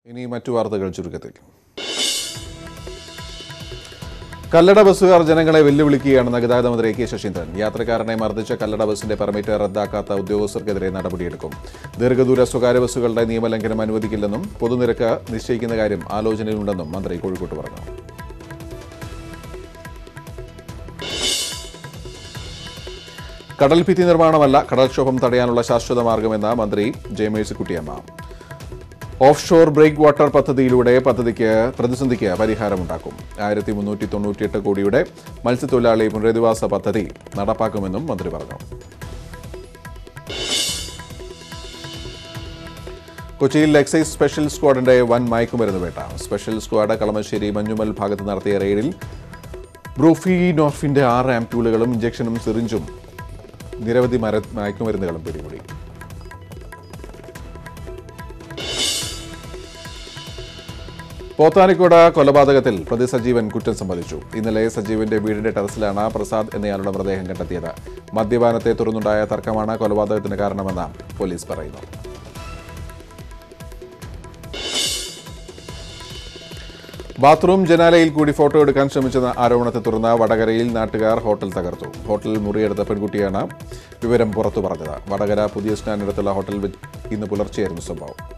ഇനി മറ്റു വാർത്തകൾ ചുരുക്കത്തിൽ കല്ലട ബസ്സുകാർ ജനങ്ങളെ വെല്ലുവിളിക്കുകയാണെന്ന് ഗതാഗത മന്ത്രി കെ ശശീന്ദ്രൻ യാത്രക്കാരനെ മർദ്ദിച്ച കല്ലട ബസിന്റെ പെർമിറ്റ് റദ്ദാക്കാത്ത ഉദ്യോഗസ്ഥർക്കെതിരെ നടപടിയെടുക്കും ദീർഘദൂര സ്വകാര്യ ബസ്സുകളുടെ നിയമലംഘനം അനുവദിക്കില്ലെന്നും പൊതുനിരക്ക് നിശ്ചയിക്കുന്ന കാര്യം ആലോചനയിലുണ്ടെന്നും മന്ത്രി കോഴിക്കോട്ട് പറഞ്ഞു കടൽഭിത്തി നിർമ്മാണമല്ല കടൽക്ഷോഭം തടയാനുള്ള ശാശ്വത മാർഗമെന്ന മന്ത്രി J Mercykuttyamma offshore breakwater പദ്ധതിയിലൂടെ പദ്ധതിക്ക് പ്രതിസന്ധിക്ക് പരിഹാരമുണ്ടാക്കും ആയിരത്തി മുന്നൂറ്റി തൊണ്ണൂറ്റിയെട്ട് കോടിയുടെ മത്സ്യത്തൊഴിലാളി പുനരധിവാസ പദ്ധതി നടപ്പാക്കുമെന്നും മന്ത്രി പറഞ്ഞു കൊച്ചിയിൽ എക്സൈസ് സ്പെഷ്യൽ സ്ക്വാഡിന്റെ വൻ മയക്കുമരുന്ന് വേട്ട സ്പെഷ്യൽ സ്ക്വാഡ് കളമശ്ശേരി മഞ്ഞുമൽ ഭാഗത്ത് നടത്തിയ റെയ്ഡിൽ ബ്രൂഫിനോഫിന്റെ ആറ് ആംപ്യൂളുകളും ഇഞ്ചക്ഷനും സിറിഞ്ചും നിരവധി മര മയക്കുമരുന്നുകളും പിടികൂടി പോത്താനിക്കോട് കൊലപാതകത്തിൽ പ്രതി സജീവൻ കുറ്റം സമ്മതിച്ചു ഇന്നലെ സജീവന്റെ വീടിന്റെ ടെറസിലാണ് പ്രസാദ് എന്നയാളുടെ മൃതദേഹം കണ്ടെത്തിയത് മദ്യപാനത്തെ തുടർന്നുണ്ടായ തർക്കമാണ് കൊലപാതകത്തിന് കാരണമെന്ന് പോലീസ് പറയുന്നു ബാത്റൂം ജനാലയിൽ കൂടി ഫോട്ടോ എടുക്കാൻ ശ്രമിച്ചെന്ന ആരോപണത്തെ തുടർന്ന് വടകരയിൽ നാട്ടുകാർ ഹോട്ടൽ തകർത്തു ഹോട്ടലിൽ മുറിയെടുത്ത പെൺകുട്ടിയാണ് വിവരം പുറത്തു പറഞ്ഞത് വടകര പുതിയ സ്റ്റാൻഡിനടുത്തുള്ള ഹോട്ടലിൽ വെച്ച് ഇന്ന് പുലർച്ചെയായിരുന്നു സംഭവം